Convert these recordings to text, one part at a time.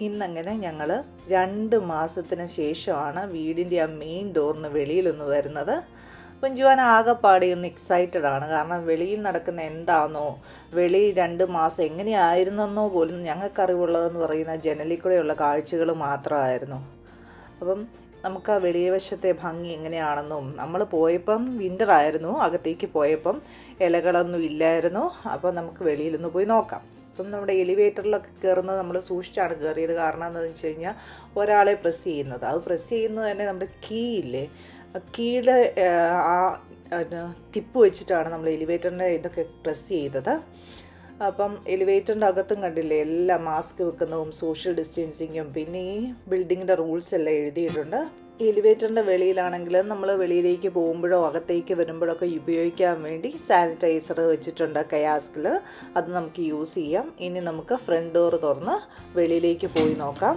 ഇന്നങ്ങനെ ഞങ്ങൾ രണ്ട് മാസത്തിന് ശേഷമാണ് വീടിൻ്റെ ആ മെയിൻ ഡോറിന് വെളിയിലൊന്ന് വരുന്നത് അപ്പം ജുവാൻ ആകെപ്പാടെ ഒന്ന് എക്സൈറ്റഡ് ആണ് കാരണം വെളിയിൽ നടക്കുന്ന എന്താണെന്നോ വെളി രണ്ട് മാസം എങ്ങനെയായിരുന്നെന്നോ പോലും ഞങ്ങൾക്കറിവുള്ളതെന്ന് പറയുന്ന ജനലിൽ കൂടെയുള്ള കാഴ്ചകൾ മാത്രമായിരുന്നു അപ്പം നമുക്ക് ആ വെളിയവശത്തെ ഭംഗി എങ്ങനെയാണെന്നും നമ്മൾ പോയപ്പം വിൻ്റർ ആയിരുന്നു അകത്തേക്ക് പോയപ്പം ഇലകളൊന്നും ഇല്ലായിരുന്നു അപ്പം നമുക്ക് വെളിയിലൊന്ന് പോയി നോക്കാം ഇപ്പം നമ്മുടെ എലിവേറ്ററിലൊക്കെ കയറുന്നത് നമ്മൾ സൂക്ഷിച്ചാണ് കയറിയത് കാരണം എന്താണെന്ന് വെച്ച് കഴിഞ്ഞാൽ ഒരാളെ പ്രസ് ചെയ്യുന്നത് അത് പ്രസ് ചെയ്യുന്നത് തന്നെ നമ്മുടെ കീ ഇല്ലേ കീയുടെ ആ ടിപ്പ് വെച്ചിട്ടാണ് നമ്മൾ എലിവേറ്ററിൻ്റെ ഇതൊക്കെ പ്രസ് ചെയ്തത് അപ്പം എലിവേറ്ററിൻ്റെ അകത്തും കണ്ടില്ലേ എല്ലാം മാസ്ക് വെക്കുന്നതും സോഷ്യൽ ഡിസ്റ്റൻസിങ്ങും പിന്നെ ഈ ബിൽഡിങ്ങിൻ്റെ റൂൾസ് എല്ലാം എഴുതിയിട്ടുണ്ട് എലിവേറ്ററിൻ്റെ വെളിയിലാണെങ്കിൽ നമ്മൾ വെളിയിലേക്ക് പോകുമ്പോഴോ അകത്തേക്ക് വരുമ്പോഴൊക്കെ ഉപയോഗിക്കാൻ വേണ്ടി സാനിറ്റൈസർ വെച്ചിട്ടുണ്ട് കയാസ്കിൽ അത് നമുക്ക് യൂസ് ചെയ്യാം ഇനി നമുക്ക് ഫ്രണ്ട് ഡോർ തുറന്ന് വെളിയിലേക്ക് പോയി നോക്കാം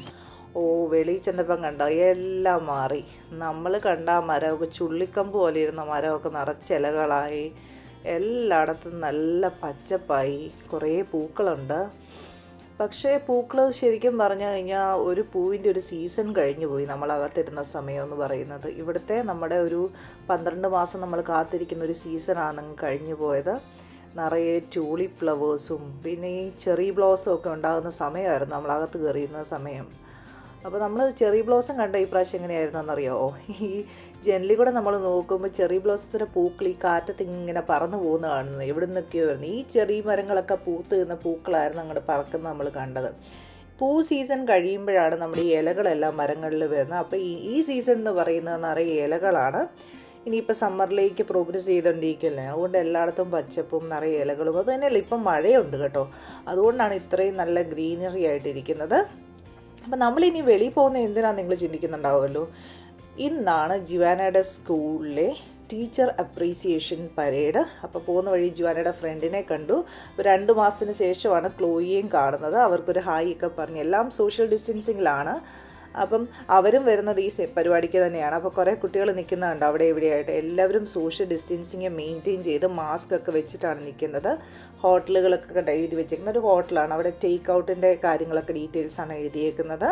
ഓ വെളിയിൽ ചെന്നപ്പം കണ്ടോ എല്ലാം മാറി നമ്മൾ കണ്ട ആ മരമൊക്കെ ചുള്ളിക്കമ്പ് പോലെ ഇരുന്ന മരമൊക്കെ നിറച്ച് ഇലകളായി എല്ലായിടത്തും നല്ല പച്ചപ്പായി കുറേ പൂക്കളുണ്ട് പക്ഷേ പൂക്കൾ ശരിക്കും പറഞ്ഞു കഴിഞ്ഞാൽ ഒരു പൂവിൻ്റെ ഒരു സീസൺ കഴിഞ്ഞു പോയി നമ്മൾ അകത്തിരുന്ന സമയം എന്ന് പറയുന്നത് ഇവിടുത്തെ നമ്മുടെ ഒരു പന്ത്രണ്ട് മാസം നമ്മൾ കാത്തിരിക്കുന്ന ഒരു സീസണാണ് കഴിഞ്ഞു പോയത് നിറയെ ട്യൂലിപ്പ് ഫ്ലവേഴ്സും പിന്നെ ഈ ചെറി ബ്ലോസം ഒക്കെ ഉണ്ടാകുന്ന സമയമായിരുന്നു നമ്മൾ അകത്ത് കയറിയിരുന്ന സമയം അപ്പോൾ നമ്മൾ ചെറി ബ്ലോസം കണ്ട ഈ പ്രാവശ്യം എങ്ങനെയായിരുന്നെന്നറിയോ ഈ ജനലിൽ കൂടെ നമ്മൾ നോക്കുമ്പോൾ ചെറി ബ്ലോസത്തിൻ്റെ പൂക്കൾ ഈ കാറ്റത്ത് ഇങ്ങനെ പറന്നു പോകുന്ന കാണുന്നത് എവിടെ നിന്നൊക്കെയോ വരുന്നത് ഈ ചെറിയ മരങ്ങളൊക്കെ പൂത്ത് നിന്ന പൂക്കളായിരുന്നു അങ്ങോട്ട് പറക്കുന്നത് നമ്മൾ കണ്ടത് പൂ സീസൺ കഴിയുമ്പോഴാണ് നമ്മുടെ ഈ ഇലകളെല്ലാം മരങ്ങളിൽ വരുന്നത് അപ്പോൾ ഈ ഈ സീസൺ എന്ന് പറയുന്നത് നിറയെ ഇലകളാണ് ഇനിയിപ്പോൾ സമ്മറിലേക്ക് പ്രോഗ്രസ് ചെയ്തുകൊണ്ടിരിക്കല്ലേ അതുകൊണ്ട് എല്ലായിടത്തും പച്ചപ്പും നിറയെ ഇലകളും അത് തന്നെയല്ല ഇപ്പം മഴയുണ്ട് കേട്ടോ അതുകൊണ്ടാണ് ഇത്രയും നല്ല ഗ്രീനറി ആയിട്ടിരിക്കുന്നത് അപ്പം നമ്മളിനി വെളിയിൽ പോകുന്ന എന്തിനാണ് നിങ്ങൾ ചിന്തിക്കുന്നുണ്ടാവുമല്ലോ ഇന്നാണ് ജിവാനയുടെ സ്കൂളിലെ ടീച്ചർ അപ്രീസിയേഷൻ പരേഡ് അപ്പോൾ പോകുന്ന വഴി ജിവാനയുടെ ഫ്രണ്ടിനെ കണ്ടു രണ്ട് മാസത്തിന് ശേഷമാണ് ക്ലോയിയെയും കാണുന്നത് അവർക്കൊരു ഹായ് ഒക്കെ പറഞ്ഞ് എല്ലാം സോഷ്യൽ ഡിസ്റ്റൻസിങ്ങിലാണ് അപ്പം അവരും വരുന്നത് ഈ പരിപാടിക്ക് തന്നെയാണ് അപ്പോൾ കുറേ കുട്ടികൾ നിൽക്കുന്നുണ്ട് അവിടെ എവിടെയായിട്ട് എല്ലാവരും സോഷ്യൽ ഡിസ്റ്റൻസിങ് മെയിൻറ്റെയിൻ ചെയ്ത് മാസ്ക് ഒക്കെ വെച്ചിട്ടാണ് നിൽക്കുന്നത് ഹോട്ടലുകളൊക്കെ എഴുതി വെച്ചേക്കുന്ന ഒരു ഹോട്ടലാണ് അവിടെ ടേക്ക് ഔട്ടിൻ്റെ കാര്യങ്ങളൊക്കെ ഡീറ്റെയിൽസാണ് എഴുതിയേക്കുന്നത്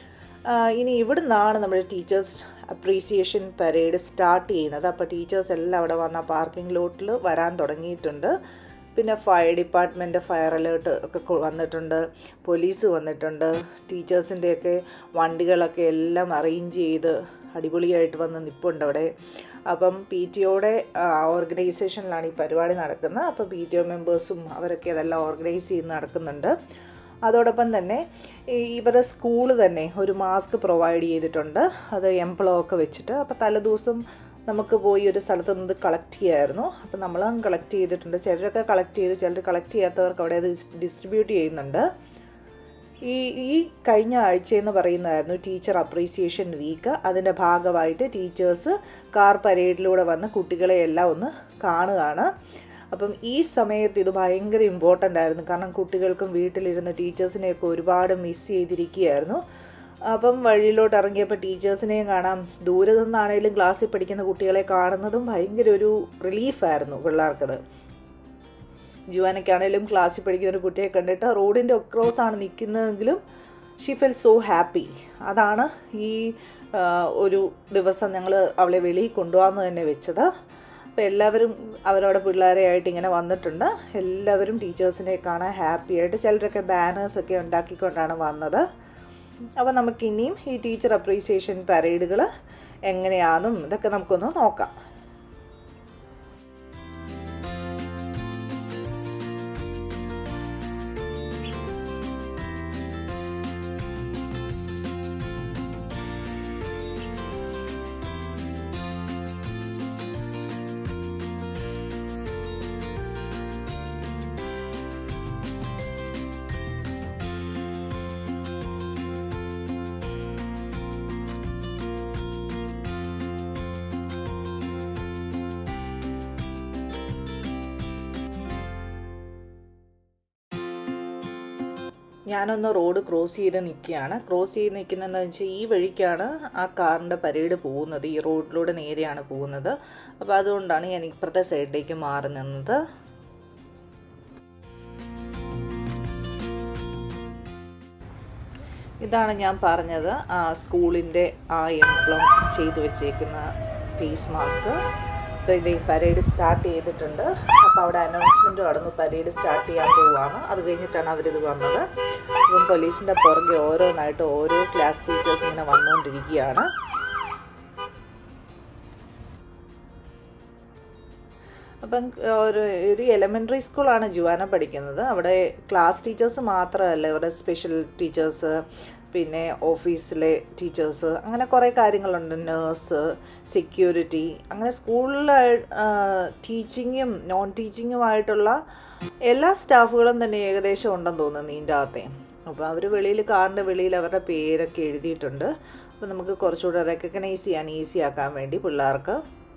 ഇനി ഇവിടെ നിന്നാണ് നമ്മുടെ ടീച്ചേഴ്സ് അപ്രീസിയേഷൻ പരേഡ് സ്റ്റാർട്ട് ചെയ്യുന്നത് അപ്പോൾ ടീച്ചേഴ്സ് എല്ലാം അവിടെ വന്ന പാർക്കിംഗ് ലോട്ടിൽ വരാൻ തുടങ്ങിയിട്ടുണ്ട് പിന്നെ ഫയർ ഡിപ്പാർട്ട്മെൻറ്റ് ഫയർ അലേർട്ട് ഒക്കെ വന്നിട്ടുണ്ട് പോലീസ് വന്നിട്ടുണ്ട് ടീച്ചേഴ്സിൻ്റെയൊക്കെ വണ്ടികളൊക്കെ എല്ലാം അറേഞ്ച് ചെയ്ത് അടിപൊളിയായിട്ട് വന്ന് നിൽപ്പുണ്ട് അവിടെ അപ്പം പി ടി ഒയുടെ ഓർഗനൈസേഷനിലാണ് ഈ പരിപാടി നടക്കുന്നത് അപ്പോൾ പി ടി ഒ മെമ്പേഴ്സും അവരൊക്കെ അതെല്ലാം ഓർഗനൈസ് ചെയ്ത് നടക്കുന്നുണ്ട് അതോടൊപ്പം തന്നെ ഇവരുടെ സ്കൂൾ തന്നെ ഒരു മാസ്ക് പ്രൊവൈഡ് ചെയ്തിട്ടുണ്ട് അത് എംപ്ലോ ഒക്കെ വെച്ചിട്ട് അപ്പോൾ തലേദിവസം നമുക്ക് പോയി ഒരു സ്ഥലത്ത് നിന്ന് കളക്ട് ചെയ്യായിരുന്നു അപ്പോൾ നമ്മൾ കളക്ട് ചെയ്തിട്ടുണ്ട് ചിലരൊക്കെ കളക്ട് ചെയ്തു ചിലർ കളക്ട് ചെയ്യാത്തവർക്ക് അവിടെ അത് ഡിസ്ട്രിബ്യൂട്ട് ചെയ്യുന്നുണ്ട് ഈ ഈ കഴിഞ്ഞ ആഴ്ച എന്ന് പറയുന്നതായിരുന്നു ടീച്ചർ അപ്രീസിയേഷൻ വീക്ക് അതിൻ്റെ ഭാഗമായിട്ട് ടീച്ചേഴ്സ് കാർ പരേഡിലൂടെ വന്ന് കുട്ടികളെ എല്ലാം ഒന്ന് കാണുകയാണ് അപ്പം ഈ സമയത്ത് ഇത് ഭയങ്കര ഇമ്പോർട്ടൻ്റ് ആയിരുന്നു കാരണം കുട്ടികൾക്കും വീട്ടിലിരുന്ന് ടീച്ചേഴ്സിനെയൊക്കെ ഒരുപാട് മിസ് ചെയ്തിരിക്കുകയായിരുന്നു അപ്പം വഴിയിലോട്ട് ഇറങ്ങിയപ്പോൾ ടീച്ചേഴ്സിനെയും കാണാം ദൂരെ നിന്നാണേലും ക്ലാസ്സിൽ പഠിക്കുന്ന കുട്ടികളെ കാണുന്നതും ഭയങ്കര ഒരു റിലീഫായിരുന്നു പിള്ളേർക്കത് ജുവാനൊക്കെയാണേലും ക്ലാസ്സിൽ പഠിക്കുന്ന ഒരു കുട്ടിയെ കണ്ടിട്ട് റോഡിൻ്റെ ഒക്രോസ് ആണ് നിൽക്കുന്നതെങ്കിലും ഷീ ഫെൽ സോ ഹാപ്പി അതാണ് ഈ ഒരു ദിവസം ഞങ്ങൾ അവളെ വെളിയിൽ കൊണ്ടുപോകാമെന്ന് തന്നെ വെച്ചത് അപ്പോൾ എല്ലാവരും അവരവിടെ പിള്ളേരെ ആയിട്ട് ഇങ്ങനെ വന്നിട്ടുണ്ട് എല്ലാവരും ടീച്ചേഴ്സിനെ കാണാൻ ഹാപ്പി ആയിട്ട് ചിലരൊക്കെ ബാനേഴ്സൊക്കെ ഉണ്ടാക്കിക്കൊണ്ടാണ് വന്നത് അപ്പോൾ നമുക്കിനിയും ഈ ടീച്ചർ അപ്രീസിയേഷൻ പരേഡുകൾ എങ്ങനെയാണെന്നും ഇതൊക്കെ നമുക്കൊന്ന് നോക്കാം ഞാനൊന്ന് റോഡ് ക്രോസ് ചെയ്ത് നിൽക്കുകയാണ് ക്രോസ് ചെയ്ത് നിൽക്കുന്നതെന്ന് വെച്ചാൽ ഈ വഴിക്കാണ് ആ കാറിൻ്റെ പരേഡ് പോകുന്നത് ഈ റോഡിലൂടെ നേരെയാണ് പോകുന്നത് അപ്പോൾ അതുകൊണ്ടാണ് ഞാൻ ഇപ്പുറത്തെ സൈഡിലേക്ക് മാറി നിന്നത് ഇതാണ് ഞാൻ പറഞ്ഞത് ആ സ്കൂളിൻ്റെ ആ എംപ്ലം ചെയ്തു വെച്ചേക്കുന്ന ഫേസ് മാസ്ക് അപ്പോൾ ഇത് പരേഡ് സ്റ്റാർട്ട് ചെയ്തിട്ടുണ്ട് അപ്പോൾ അവിടെ അനൗൺസ്മെൻറ്റ് കടന്നു പരേഡ് സ്റ്റാർട്ട് ചെയ്യാൻ പോവുകയാണ് അത് കഴിഞ്ഞിട്ടാണ് അവരിത് വന്നത് അപ്പം പോലീസിൻ്റെ പുറകെ ഓരോന്നായിട്ട് ഓരോ ക്ലാസ് ടീച്ചേഴ്സ് ഇങ്ങനെ വന്നുകൊണ്ടിരിക്കുകയാണ് അപ്പം ഒരു ഒരു എലമെൻ്ററി സ്കൂളാണ് ജുവാന പഠിക്കുന്നത് അവിടെ ക്ലാസ് ടീച്ചേഴ്സ് മാത്രമല്ല ഇവിടെ സ്പെഷ്യൽ ടീച്ചേഴ്സ് പിന്നെ ഓഫീസിലെ ടീച്ചേഴ്സ് അങ്ങനെ കുറേ കാര്യങ്ങളുണ്ട് നേഴ്സ് സെക്യൂരിറ്റി അങ്ങനെ സ്കൂളിൽ ടീച്ചിങ്ങും നോൺ ടീച്ചിങ്ങുമായിട്ടുള്ള എല്ലാ സ്റ്റാഫുകളും തന്നെ ഏകദേശം ഉണ്ടെന്ന് തോന്നുന്നു ഇതിൻ്റെ അകത്തെ അപ്പോൾ അവർ വെളിയിൽ കാറിൻ്റെ വെളിയിൽ അവരുടെ പേരൊക്കെ എഴുതിയിട്ടുണ്ട് അപ്പോൾ നമുക്ക് കുറച്ചുകൂടെ റെക്കഗ്നൈസ് ചെയ്യാൻ ഈസി ആക്കാൻ വേണ്ടി പിള്ളേർക്ക്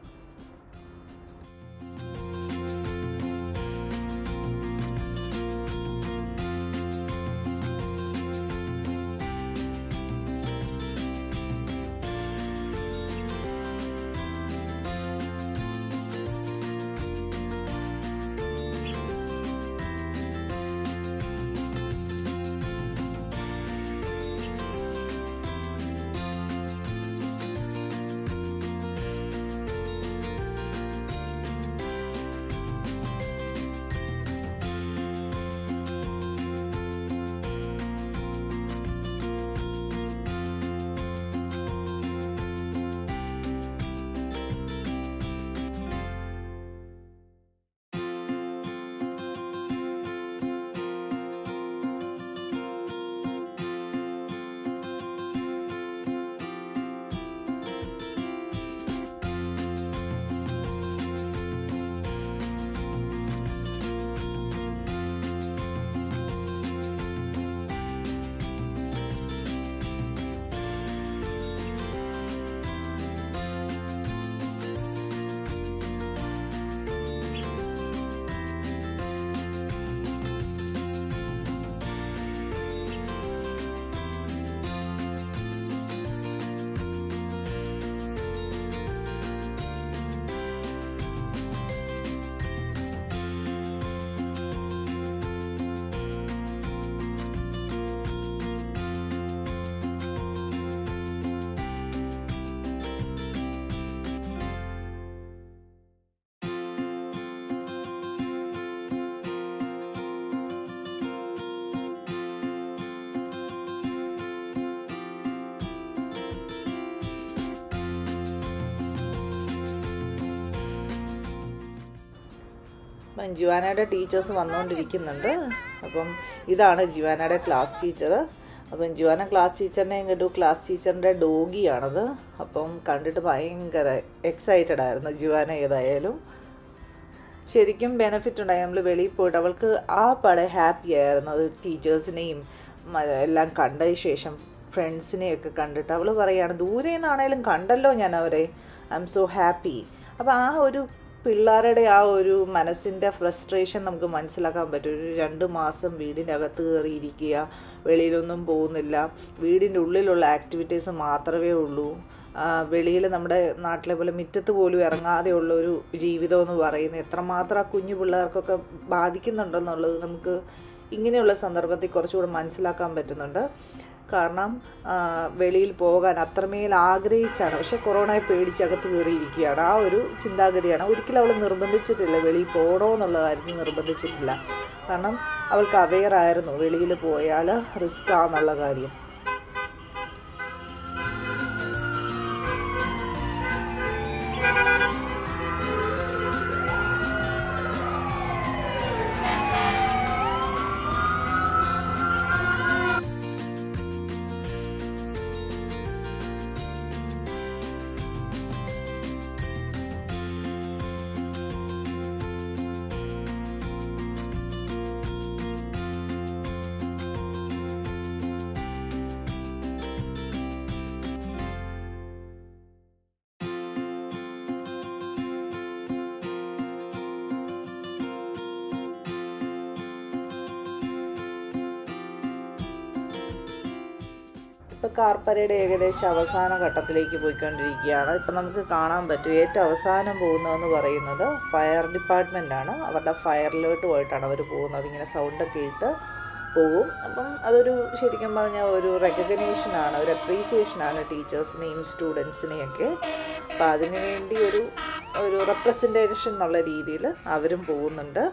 ജിവാനയുടെ ടീച്ചേഴ്സ് വന്നുകൊണ്ടിരിക്കുന്നുണ്ട് അപ്പം ഇതാണ് ജിവാനയുടെ ക്ലാസ് ടീച്ചർ അപ്പം ജിവാന ക്ലാസ് ടീച്ചറിനെ കണ്ടു ക്ലാസ് ടീച്ചറിൻ്റെ ഡോഗിയാണത് അപ്പം കണ്ടിട്ട് ഭയങ്കര എക്സൈറ്റഡ് ആയിരുന്നു ജിവാന ഏതായാലും ശരിക്കും ബെനിഫിറ്റ് ഉണ്ടായി നമ്മൾ വെളിയിൽ പോയിട്ട് അവൾക്ക് ആ പടെ ഹാപ്പി ആയിരുന്നു അത് ടീച്ചേഴ്സിനെയും എല്ലാം കണ്ടതിന് ശേഷം ഫ്രണ്ട്സിനെയൊക്കെ കണ്ടിട്ട് അവൾ പറയുകയാണ് ദൂരെ നിന്നാണേലും കണ്ടല്ലോ ഞാൻ അവരെ ഐ എം സോ ഹാപ്പി അപ്പോൾ ആ ഒരു പിള്ളേരുടെ ആ ഒരു മനസ്സിൻ്റെ ഫ്രസ്ട്രേഷൻ നമുക്ക് മനസ്സിലാക്കാൻ പറ്റും ഒരു രണ്ട് മാസം വീടിൻ്റെ അകത്ത് കയറിയിരിക്കുക വെളിയിലൊന്നും പോകുന്നില്ല വീടിൻ്റെ ഉള്ളിലുള്ള ആക്ടിവിറ്റീസ് മാത്രമേ ഉള്ളൂ വെളിയിൽ നമ്മുടെ നാട്ടിലെ പോലെ മുറ്റത്ത് പോലും ഇറങ്ങാതെ ഉള്ള ഒരു ജീവിതം എന്ന് പറയുന്നത് എത്രമാത്രം ആ കുഞ്ഞു പിള്ളേർക്കൊക്കെ ബാധിക്കുന്നുണ്ടെന്നുള്ളത് നമുക്ക് ഇങ്ങനെയുള്ള സന്ദർഭത്തിൽ കുറച്ചുകൂടെ മനസ്സിലാക്കാൻ പറ്റുന്നുണ്ട് കാരണം വെളിയിൽ പോകാൻ അത്രമേൽ ആഗ്രഹിച്ചാണ് പക്ഷേ കൊറോണയെ പേടിച്ചകത്ത് കയറിയിരിക്കുകയാണ് ആ ഒരു ചിന്താഗതിയാണ് ഒരിക്കലും അവൾ നിർബന്ധിച്ചിട്ടില്ല വെളിയിൽ പോകണോ എന്നുള്ള കാര്യത്തിൽ നിർബന്ധിച്ചിട്ടില്ല കാരണം അവൾക്ക് അവെയർ ആയിരുന്നു വെളിയിൽ പോയാൽ റിസ്ക് ആണെന്നുള്ള കാര്യം ഇപ്പോൾ കാർ പരേഡ് ഏകദേശം അവസാന ഘട്ടത്തിലേക്ക് പോയിക്കൊണ്ടിരിക്കുകയാണ് ഇപ്പം നമുക്ക് കാണാൻ പറ്റും ഏറ്റവും അവസാനം പോകുന്നതെന്ന് പറയുന്നത് ഫയർ ഡിപ്പാർട്ട്മെൻ്റ് ആണ് അവരുടെ ഫയറിലോട്ട് പോയിട്ടാണ് അവർ പോകുന്നത് ഇങ്ങനെ സൗണ്ടൊക്കെ ഇട്ട് പോകും അപ്പം അതൊരു ശരിക്കും പറഞ്ഞാൽ ഒരു റെക്കഗ്നേഷനാണ് ഒരു അപ്രീസിയേഷനാണ് ടീച്ചേഴ്സിനെയും സ്റ്റുഡൻസിനെയൊക്കെ അപ്പം അതിനു വേണ്ടി ഒരു ഒരു റെപ്രസെൻറ്റേഷൻ എന്നുള്ള രീതിയിൽ അവരും പോകുന്നുണ്ട്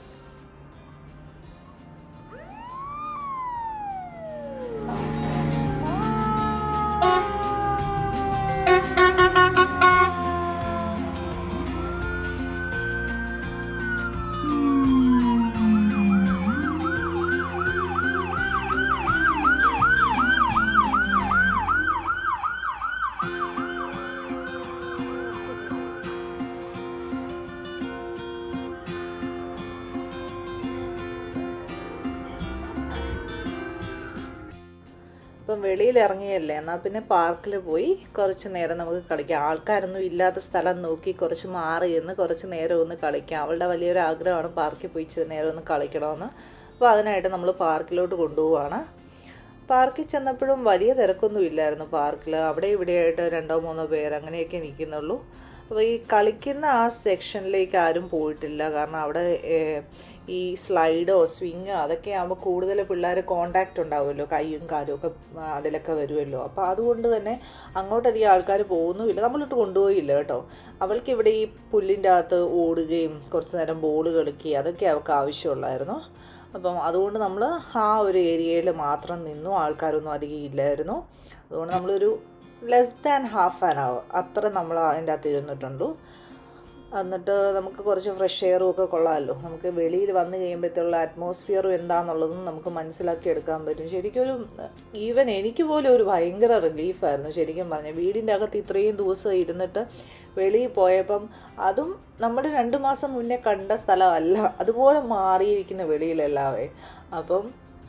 ഇപ്പം വെളിയിൽ ഇറങ്ങിയല്ലേ എന്നാൽ പിന്നെ പാർക്കിൽ പോയി കുറച്ച് നേരം നമുക്ക് കളിക്കാം ആൾക്കാരൊന്നും ഇല്ലാത്ത സ്ഥലം നോക്കി കുറച്ച് മാറി നിന്ന് കുറച്ച് നേരം ഒന്ന് കളിക്കാം അവളുടെ വലിയൊരു ആഗ്രഹമാണ് പാർക്കിൽ പോയി ഇച്ചിരി നേരം ഒന്ന് കളിക്കണമെന്ന് അപ്പോൾ അതിനായിട്ട് നമ്മൾ പാർക്കിലോട്ട് കൊണ്ടുപോവാണ് പാർക്കിൽ ചെന്നപ്പോഴും വലിയ തിരക്കൊന്നും ഇല്ലായിരുന്നു പാർക്കിൽ അവിടെ ഇവിടെയായിട്ട് രണ്ടോ മൂന്നോ പേര് അങ്ങനെയൊക്കെ നിൽക്കുന്നുള്ളൂ അപ്പോൾ ഈ കളിക്കുന്ന ആ സെക്ഷനിലേക്ക് ആരും പോയിട്ടില്ല കാരണം അവിടെ ഏഹ്, ഈ സ്ലൈഡോ സ്വിങ്ങോ അതൊക്കെ ആകുമ്പോൾ കൂടുതൽ പിള്ളേർ കോണ്ടാക്റ്റ് ഉണ്ടാവുമല്ലോ കൈയും കാലും ഒക്കെ ആ, അതിലൊക്കെ വരുമല്ലോ അപ്പോൾ അതുകൊണ്ട് തന്നെ അങ്ങോട്ടധികം ആൾക്കാർ പോകുന്നുമില്ല നമ്മളിട്ട് കൊണ്ടുപോയില്ല കേട്ടോ അവൾക്ക് ഇവിടെ ഈ പുല്ലിൻ്റെ അകത്ത് ഓടുകയും കുറച്ച് നേരം ബോൾ കളിക്കുകയും അതൊക്കെ അവൾക്ക് ആവശ്യമുള്ളായിരുന്നു അപ്പം അതുകൊണ്ട് നമ്മൾ ആ ഒരു ഏരിയയിൽ മാത്രം നിന്നു ആൾക്കാരൊന്നും അധികം ഇല്ലായിരുന്നു അതുകൊണ്ട് നമ്മളൊരു less than half an hour അത്ര നമ്മൾ അതിൻ്റെ അകത്ത് ഇരുന്നിട്ടുണ്ടു എന്നിട്ട് നമുക്ക് കുറച്ച് ഫ്രഷ് എയറും ഒക്കെ കൊള്ളാമല്ലോ നമുക്ക് വെളിയിൽ വന്നു കഴിയുമ്പോഴത്തേക്കുള്ള അറ്റ്മോസ്ഫിയറും എന്താണെന്നുള്ളതും നമുക്ക് മനസ്സിലാക്കി എടുക്കാൻ പറ്റും ശരിക്കും ഒരു ഈവൻ എനിക്ക് പോലും ഒരു ഭയങ്കര റിലീഫായിരുന്നു ശരിക്കും പറഞ്ഞാൽ വീടിൻ്റെ അകത്ത് ഇത്രയും ദിവസം ഇരുന്നിട്ട് വെളിയിൽ പോയപ്പം അതും നമ്മൾ രണ്ട് മാസം മുന്നേ കണ്ട സ്ഥലമല്ല അതുപോലെ മാറിയിരിക്കുന്ന വെളിയിലെല്ലാവേ അപ്പം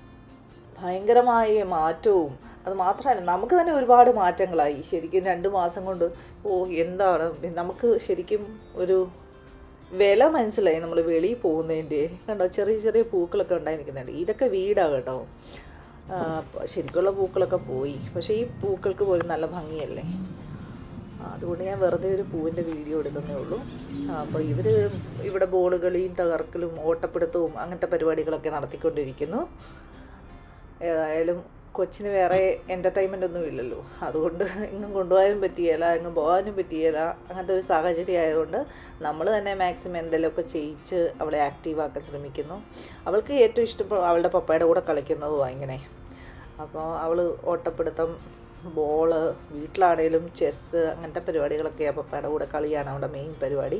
ഭയങ്കരമായ മാറ്റവും അത് മാത്രമല്ല നമുക്ക് തന്നെ ഒരുപാട് മാറ്റങ്ങളായി ശരിക്കും രണ്ട് മാസം കൊണ്ട് ഓ എന്താണ് നമുക്ക് ശരിക്കും ഒരു വില മനസ്സിലായി നമ്മൾ വെളിയിൽ പോകുന്നതിൻ്റെ കണ്ടോ ചെറിയ ചെറിയ പൂക്കളൊക്കെ ഉണ്ടായി നിൽക്കുന്നുണ്ട് ഇതൊക്കെ വീടാണ് കേട്ടോ ആ, ശരിക്കുള്ള പൂക്കളൊക്കെ പോയി പക്ഷേ ഈ പൂക്കൾക്ക് പോലും നല്ല ഭംഗിയല്ലേ ആ, അതുകൊണ്ട് ഞാൻ വെറുതെ ഒരു പൂവിൻ്റെ വീഡിയോ എടുക്കുന്നേ ഉള്ളൂ അപ്പോൾ ഇവർ ഇവിടെ ബോൾ കളിയും തകർക്കലും ഓട്ടപ്പിടുത്തവും അങ്ങനത്തെ പരിപാടികളൊക്കെ നടത്തിക്കൊണ്ടിരിക്കുന്നു ഏതായാലും കൊച്ചിന് വേറെ എൻ്റർടൈൻമെൻ്റ് ഒന്നും ഇല്ലല്ലോ അതുകൊണ്ട് എങ്ങും കൊണ്ടുപോകാനും പറ്റിയല്ല എങ്ങും പോകാനും പറ്റിയല്ല അങ്ങനത്തെ ഒരു സാഹചര്യം ആയതുകൊണ്ട് നമ്മൾ തന്നെ മാക്സിമം എന്തെങ്കിലുമൊക്കെ ചെയ്യിച്ച് അവളെ ആക്റ്റീവ് ആക്കാൻ ശ്രമിക്കുന്നു അവൾക്ക് ഏറ്റവും ഇഷ്ടം അവളുടെ പപ്പയുടെ കൂടെ കളിക്കുന്നതുമാണ് ഇങ്ങനെ അപ്പോൾ അവൾ ഓട്ടപ്പിടുത്തം ബോള് വീട്ടിലാണേലും ചെസ്സ് അങ്ങനത്തെ പരിപാടികളൊക്കെ പപ്പയുടെ കൂടെ കളിയാണ് അവളുടെ മെയിൻ പരിപാടി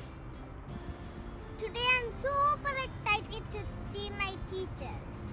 Today I'm super excited to see my teacher.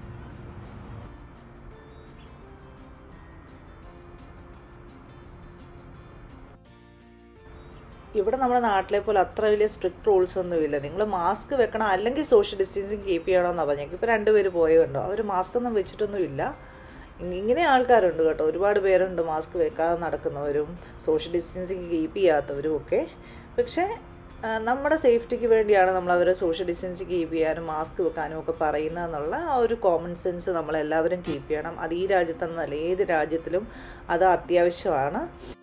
ഇവിടെ നമ്മുടെ നാട്ടിലെ പോലെ അത്ര വലിയ സ്ട്രിക്റ്റ് റൂൾസ് ഒന്നുമില്ല നിങ്ങൾ മാസ്ക് വെക്കണം അല്ലെങ്കിൽ സോഷ്യൽ ഡിസ്റ്റൻസിങ് കീപ്പ് ചെയ്യണമെന്നാണ് പറഞ്ഞേക്കും ഇപ്പോൾ രണ്ടുപേര് പോയത് കണ്ടോ അവർ മാസ്ക് ഒന്നും വെച്ചിട്ടൊന്നുമില്ല ഇ- ഇങ്ങനെ ആൾക്കാരുണ്ട് കേട്ടോ ഒരുപാട് പേരുണ്ട് മാസ്ക് വെക്കാതെ നടക്കുന്നവരും സോഷ്യൽ ഡിസ്റ്റൻസിങ് കീപ്പ് ചെയ്യാത്തവരും ഒക്കെ പക്ഷേ ആ, നമ്മുടെ സേഫ്റ്റിക്ക് വേണ്ടിയാണ് നമ്മൾ അവരെ സോഷ്യൽ ഡിസ്റ്റൻസ് കീപ്പ് ചെയ്യാനും മാസ്ക് വെക്കാനും ഒക്കെ പറയുന്നതെന്നുള്ള ആ ഒരു കോമൺ സെൻസ് നമ്മളെല്ലാവരും കീപ്പ് ചെയ്യണം അത് ഈ രാജ്യത്തെന്നല്ല ഏത് രാജ്യത്തിലും അത് അത്യാവശ്യമാണ്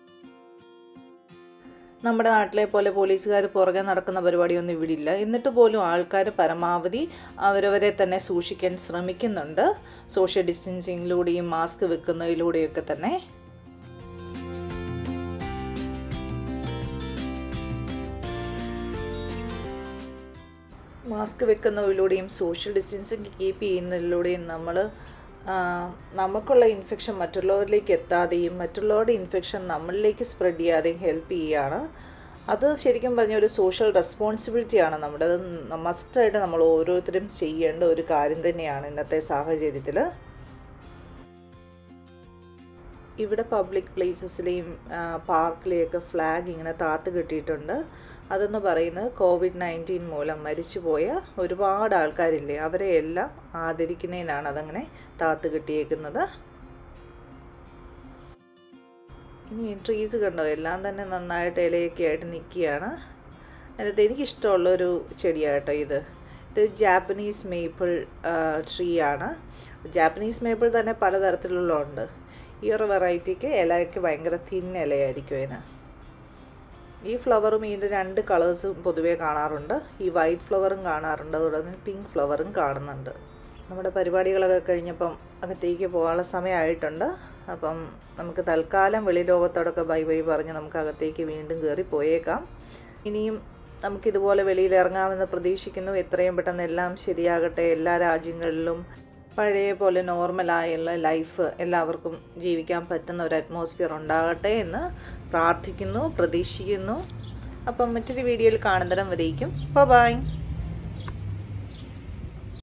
നമ്മുടെ നാട്ടിലെ പോലെ പോലീസുകാർ പുറകെ നടക്കുന്ന പരിപാടിയൊന്നും ഇവിടെ ഇല്ല എന്നിട്ട് പോലും ആൾക്കാർ പരമാവധി അവരവരെ തന്നെ സൂക്ഷിക്കാൻ ശ്രമിക്കുന്നുണ്ട് സോഷ്യൽ ഡിസ്റ്റൻസിങ്ങിലൂടെയും മാസ്ക് വെക്കുന്നതിലൂടെയൊക്കെ തന്നെ മാസ്ക് വെക്കുന്നതിലൂടെയും സോഷ്യൽ ഡിസ്റ്റൻസിങ് കീപ്പ് ചെയ്യുന്നതിലൂടെയും നമ്മൾ നമുക്കുള്ള ഇൻഫെക്ഷൻ മറ്റുള്ളവരിലേക്ക് എത്താതെയും മറ്റുള്ളവരുടെ ഇൻഫെക്ഷൻ നമ്മളിലേക്ക് സ്പ്രെഡ് ചെയ്യാതെയും ഹെൽപ്പ് ചെയ്യുകയാണ് അത് ശരിക്കും പറഞ്ഞ ഒരു സോഷ്യൽ റെസ്പോൺസിബിലിറ്റിയാണ് നമ്മുടെ അത് മസ്റ്റായിട്ട് നമ്മൾ ഓരോരുത്തരും ചെയ്യേണ്ട ഒരു കാര്യം തന്നെയാണ് ഇന്നത്തെ സാഹചര്യത്തിൽ ഇവിടെ പബ്ലിക് പ്ലേസസിലെയും പാർക്കിലെയൊക്കെ ഫ്ലാഗ് ഇങ്ങനെ താത്ത് കെട്ടിയിട്ടുണ്ട് അതെന്ന് പറയുന്നത് കോവിഡ് നയൻറ്റീൻ മൂലം മരിച്ചുപോയ ഒരുപാട് ആൾക്കാരില്ലേ അവരെ എല്ലാം ആദരിക്കുന്നതിനാണ് അതങ്ങനെ താത്ത് കെട്ടിയേക്കുന്നത് ഇനി ട്രീസ് കണ്ടോ എല്ലാം തന്നെ നന്നായിട്ട് ഇലയൊക്കെ ആയിട്ട് നിൽക്കുകയാണ് അതിനകത്ത് എനിക്കിഷ്ടമുള്ളൊരു ചെടിയാട്ടോ ഇത് ഇത് ജാപ്പനീസ് മേപ്പിൾ ട്രീ ആണ് ജാപ്പനീസ് മേപ്പിൾ തന്നെ പലതരത്തിലുള്ള ഉണ്ട് ഈ ഒരു വെറൈറ്റിക്ക് ഇലയ്ക്ക് ഭയങ്കര തിൻ ഇലയായിരിക്കും അതിന് ഈ ഫ്ലവറും ഇതിൻ്റെ രണ്ട് കളേഴ്സും പൊതുവേ കാണാറുണ്ട് ഈ വൈറ്റ് ഫ്ലവറും കാണാറുണ്ട് അതുപോലെ തന്നെ പിങ്ക് ഫ്ലവറും കാണുന്നുണ്ട് നമ്മുടെ പരിപാടികളൊക്കെ കഴിഞ്ഞപ്പം അകത്തേക്ക് പോകാനുള്ള സമയമായിട്ടുണ്ട് അപ്പം നമുക്ക് തൽക്കാലം വെളി ലോകത്തോടൊക്കെ ബൈ ബൈ പറഞ്ഞ് നമുക്ക് അകത്തേക്ക് വീണ്ടും കയറി പോയേക്കാം ഇനിയും നമുക്കിതുപോലെ വെളിയിൽ ഇറങ്ങാമെന്ന് പ്രതീക്ഷിക്കുന്നു എത്രയും പെട്ടെന്ന് എല്ലാം ശരിയാകട്ടെ എല്ലാ രാജ്യങ്ങളിലും പഴയ പോലെ നോർമലായുള്ള ലൈഫ് എല്ലാവർക്കും ജീവിക്കാൻ പറ്റുന്ന ഒരു അറ്റ്മോസ്ഫിയർ ഉണ്ടാകട്ടെ എന്ന് പ്രാർത്ഥിക്കുന്നു പ്രതീക്ഷിക്കുന്നു അപ്പം മറ്റൊരു വീഡിയോയിൽ കാണുന്നിടം വരേക്കും ബൈ